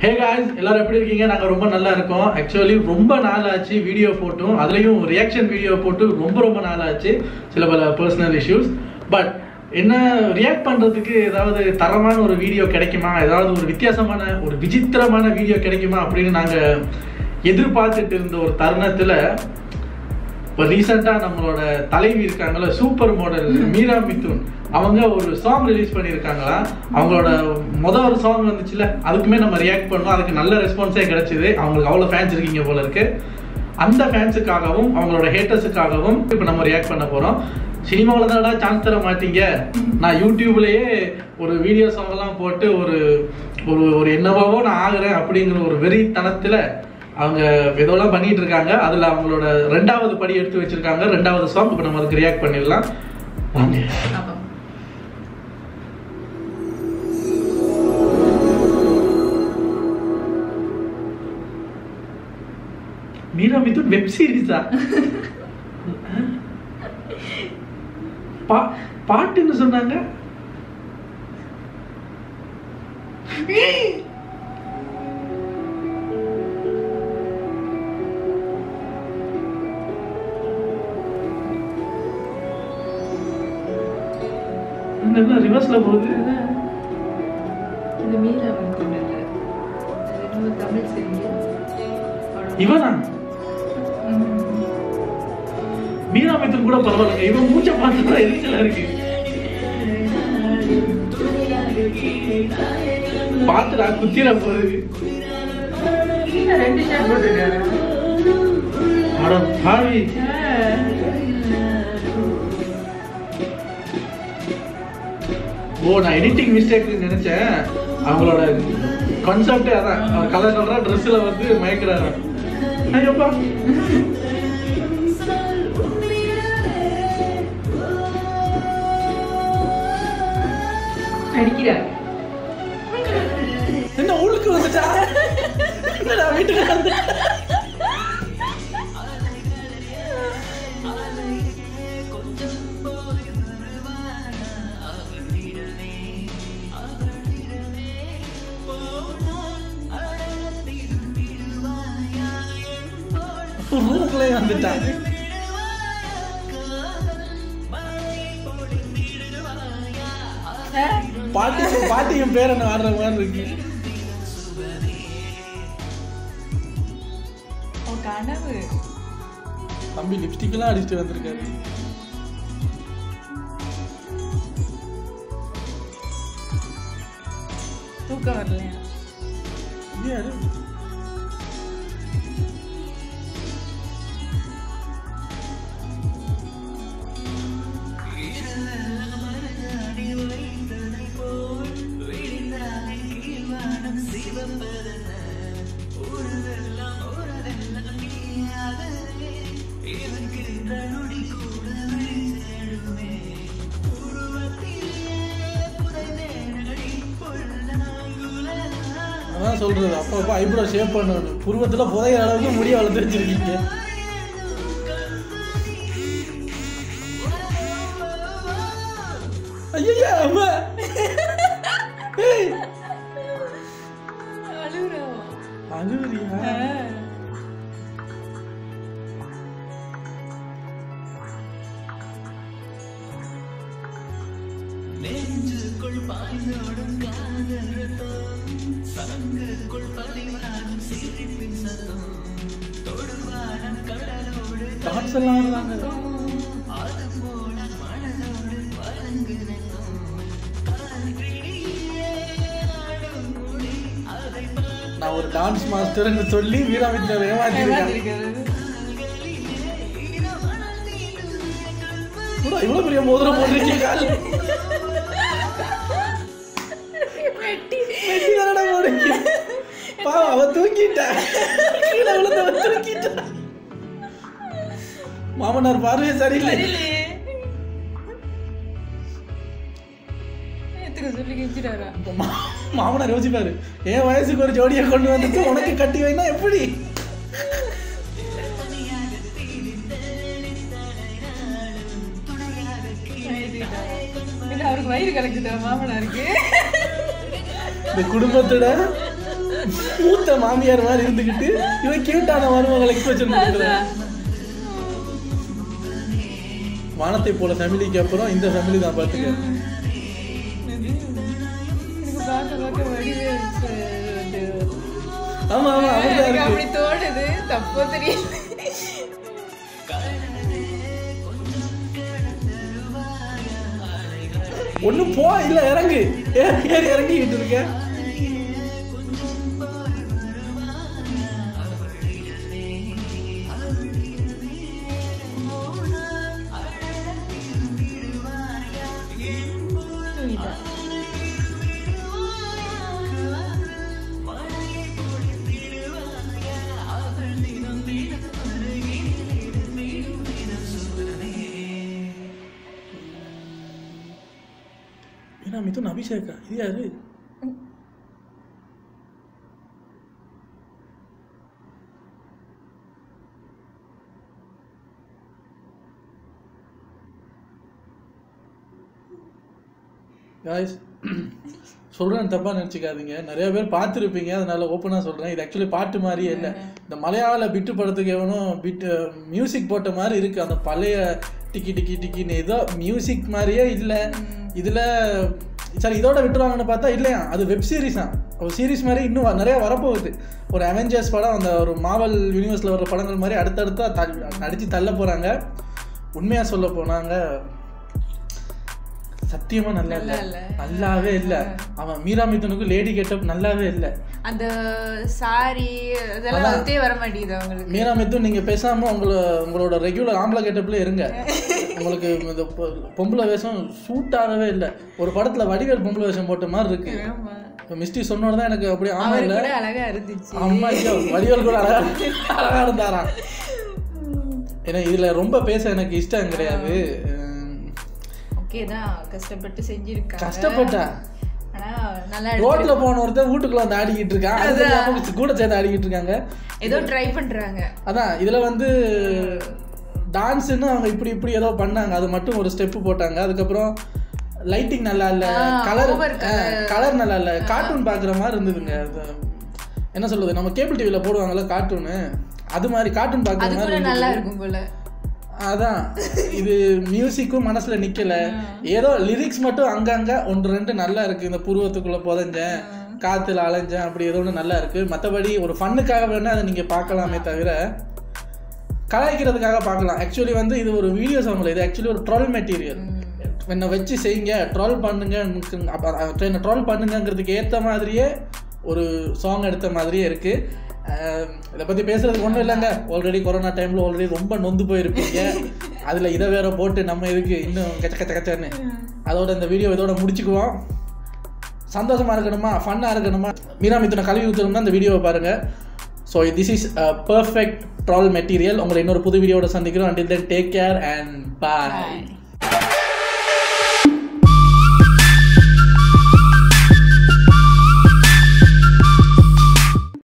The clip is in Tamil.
ஹே காய்ஸ் எல்லாரும் எப்படி இருக்கீங்க நாங்க ரொம்ப நல்லா இருக்கோம் ஆக்சுவலி ரொம்ப நாள் ஆச்சு வீடியோ போட்டும் அதுலயும் ரியாக்ஷன் வீடியோ போட்டு ரொம்ப ரொம்ப நாள் ஆச்சு சில பல பர்சனல் இஷ்யூஸ் பட் என்ன ரியாக்ட் பண்றதுக்கு ஏதாவது தரமான ஒரு வீடியோ கிடைக்குமா ஏதாவது ஒரு வித்தியாசமான ஒரு விசித்திரமான வீடியோ கிடைக்குமா அப்படின்னு நாங்க எதிர்பார்த்துட்டு இருந்த ஒரு தருணத்துல இப்போ ரீசெண்டாக நம்மளோட தலைவி இருக்காங்கல்ல சூப்பர் மாடல் மீரா மிதுன் அவங்க ஒரு சாங் ரிலீஸ் பண்ணியிருக்காங்களா அவங்களோட முத ஒரு சாங் வந்துச்சுல அதுக்குமே நம்ம ரியாக்ட் பண்ணோம் அதுக்கு நல்ல ரெஸ்பான்ஸே கிடைச்சிது அவங்களுக்கு அவ்வளோ ஃபேன்ஸ் இருக்கீங்க போல இருக்கு அந்த ஃபேன்ஸுக்காகவும் அவங்களோட ஹேட்டர்ஸுக்காகவும் இப்போ நம்ம ரியாக்ட் பண்ண போகிறோம் சினிமாவில் தான்டா சான்ஸ் தர மாட்டீங்க நான் யூடியூப்லேயே ஒரு வீடியோ சாங்கெல்லாம் போட்டு ஒரு ஒரு ஒரு என்னவாவோ நான் ஆகுறேன் அப்படிங்கிற ஒரு வெறித்தனத்தில் அவங்க ஏதோலாம் பண்ணிட்டு இருக்காங்க அதுல அவங்களோட ரெண்டாவது படி எடுத்து வச்சிருக்காங்க ரெண்டாவது சாங் இப்போ நம்ம அதுக்கு ரியாக்ட் பண்ணிடலாம் வாங்க மீரா மிதுன் வெப் சீரிஸா பா பாட்டுன்னு சொன்னாங்க என்ன ரிவர்ஸ்ல போகுது இது மீரா கொண்டு இல்லை அது என்னமோ தமிழ் சீரியல் இவனா மீரா மிதுன் கூட பரவாயில்லைங்க இவன் மூச்சை பார்த்து எரிச்சலா இருக்கு பாத்துடா குத்திர போகுது ரெண்டு ஷர்ட் போட்டுருக்காரு அட பாவி ஓ நான் எடிட்டிங் மிஸ்டேக் நினைச்சேன் அவங்களோட கான்செப்டே அதான் கலர் கலரா ட்ரெஸ்ல வந்து மயக்கிறாரு ஐயோப்பா அடிக்கிறார் என்ன உள்ளுக்கு வந்துட்டா என்னடா வீட்டுக்கு வந்து ரூமுக்குள்ளே வந்துட்டா பாட்டி பாட்டியும் பேர் என்ன ஆடுற மாதிரி இருக்கு ஓ கனவு தம்பி லிப்ஸ்டிக் எல்லாம் அடிச்சுட்டு வந்திருக்காரு தூக்கம் வரலையா இது யாரு அதான் சொல்றது அப்பப்போ ஐப்ரோ ஷேப் பண்ணணும் புருவத்துல புதைய அளவுக்கு முடிய வளர்த்து வச்சிருக்கீங்க ஐயா அம்மா ஏய் அழுகுறோம் அழுவுறியா டான்ஸ் எல்லாம் ஆடுறாங்க நான் ஒரு டான்ஸ் மாஸ்டர்னு சொல்லி வீராவித்யாவை ஏமாத்திருக்கேன் கூட இவ்வளவு பெரிய மோதிரம் போட்டிருக்கீங்க கால் வெட்டி வெட்டி தானடா போடுங்க பாவம் அவ தூக்கிட்டா கீழே விழுந்தவ தூக்கிட்டா மாமனார் பார்வை சரியில்லை தெரியலையே எத்துக்க சொல்லி கிச்சிட்டாரா இப்ப மா- மாமனார் யோசிப்பாரு என் வயசுக்கு ஒரு ஜோடியை கொண்டு வந்துட்டு உனக்கு கட்டி வைனா எப்படி இல்ல அவருக்கு வயிறு கலக்குதா மாமனாருக்கு இந்த குடும்பத்தோட மூத்த மாமியார் மாதிரி இருந்துக்கிட்டு இவன் கியூட்டான மருமகளை எக்ஸ்பிரஷன் கொடுக்குறான் வானத்தை போல ஃபேமிலிக்கு அப்புறம் இந்த ஃபேமிலி தான் பார்த்துக்க எனக்கு பார்க்க பார்க்க வடிவே வந்து ஆமா ஆமா அப்படிதான் எனக்கு இருக்கு அப்படி தோணுது தப்போ தெரியல ஒண்ணு போ இல்ல இறங்கு ஏறி ஏறி இறங்கிக்கிட்டு இருக்க தூங்கிட்டா. ஏன்னா மிதுன் அபிஷேகா இது யாரு காய்ஸ் சொல்கிறேன் தப்பாக நினச்சிக்காதீங்க நிறைய பேர் பார்த்துருப்பீங்க அதனால ஓப்பனாக சொல்கிறேன் இது ஆக்சுவலி பாட்டு மாதிரியே இல்லை இந்த மலையாள பிட்டு படத்துக்கு எவனும் பிட்டு மியூசிக் போட்ட மாதிரி இருக்குது அந்த பழைய டிக்கி டிக்கி டிக்கின்னு ஏதோ மியூசிக் மாதிரியே இல்லை இதில் சரி இதோட விட்டுருவாங்கன்னு பார்த்தா இல்லையா அது வெப் சீரிஸ் தான் ஒரு சீரிஸ் மாதிரி இன்னும் வ- நிறைய வரப்போகுது ஒரு அவெஞ்சர்ஸ் படம் அந்த ஒரு மாவல் யூனிவர்ஸில் வர படங்கள் மாதிரி அடுத்தடுத்தா த அடித்து தள்ள போகிறாங்க உண்மையாக சொல்ல போனாங்க சத்தியமா நல்லா இல்ல நல்லா இல்ல. நல்லாவே இல்ல அவன் மீரா மிதுனுக்கு லேடி கெட்டப் நல்லாவே இல்ல அந்த சாரி அதெல்லாம் வந்துட்டே வர மாட்டேங்குது அவங்களுக்கு மீரா மிதுன் நீங்க பேசாம உங்கள உங்களோட ரெகுலர் ஆம்பளை கெட்டப்ல இருங்க உங்களுக்கு இந்த பொ- பொம்பளை வேஷம் சூட் ஆகவே இல்ல ஒரு படத்துல வடிவேல் பொம்பளை வேஷம் போட்ட மாதிரி இருக்கு ஆமா இப்ப மிஸ்டி சொன்னோட தான் எனக்கு அப்படியே ஆமா அவரு இல்ல கூட அழகா இருந்துச்சு அம்மா ஐயோ வடிவேல் கூட அழகா அழகா இருந்தாராம் ஏன்னா இதுல ரொம்ப பேச எனக்கு இஷ்டம் கிடையாது உம், ஓகே தான் கஷ்டப்பட்டு செஞ்சிருக்காங்க கஷ்டப்பட்டா ஆனா நல்லா ரோட்ல போன ஒருத்தன் வீட்டுக்குள்ள வந்து ஆடிக்கிட்டு இருக்கான் அது தெரியாம கூட சேர்ந்து ஆடிக்கிட்டு இருக்காங்க ஏதோ ட்ரை பண்றாங்க அதான் இதுல வந்து டான்ஸ்னு அவங்க இப்படி இப்படி ஏதோ பண்ணாங்க அது மட்டும் ஒரு ஸ்டெப் போட்டாங்க அதுக்கப்புறம் லைட்டிங் நல்லா இல்ல கலர் over கலர் நல்லா இல்ல கார்ட்டூன் பாக்குற மாதிரி இருந்ததுங்க அது என்ன சொல்றது நம்ம கேபிள் டிவில போடுவாங்கல்ல கார்ட்டூனு அது மாதிரி கார்ட்டூன் பாக்குற அது மாதிரி கூட நல்லா இருக்கும் போல அதான் இது மியூசிக்கும் மனசுல நிக்கல ஏதோ லிரிக்ஸ் மட்டும் அங்கங்க ஒன்று ரெண்டு நல்லா இருக்கு இந்த புருவத்துக்குள்ள புதஞ்சேன் காத்துல அலைஞ்சேன் அப்படி ஏதோ ஒன்று நல்லா இருக்கு மற்றபடி ஒரு ஃபன்னுக்காக வேணா அதை நீங்க பார்க்கலாமே தவிர கலாய்க்கிறதுக்காக பார்க்கலாம் ஆக்சுவலி வந்து இது ஒரு வீடியோ சாங் இது ஆக்சுவலி ஒரு ட்ரோல் மெட்டீரியல் என்னை வச்சு செய்யுங்க ட்ரோல் பண்ணுங்க என்னை ட்ரோல் பண்ணுங்கங்கிறதுக்கு ஏற்ற மாதிரியே ஒரு சாங் எடுத்த மாதிரியே இருக்கு அஹ் இதை பற்றி பேசுறதுக்கு ஒன்றும் இல்லைங்க ஆல்ரெடி கொரோனா டைமில் ஆல்ரெடி ரொம்ப நொந்து போயிருப்பீங்க அதில் இதை வேற போட்டு நம்ம இதுக்கு இன்னும் கச்ச கச்ச கச்சன்னு அதோட இந்த வீடியோ இதோட முடிச்சுக்குவோம் சந்தோஷமா இருக்கணுமா ஃபன்னாக இருக்கணுமா மீரா மித்துன கல்வி ஊற்றணும்னா இந்த வீடியோவை பாருங்க so this is perfect troll material உங்களை இன்னொரு புது வீடியோட சந்திக்கிறோம் until then take care and bye Bye.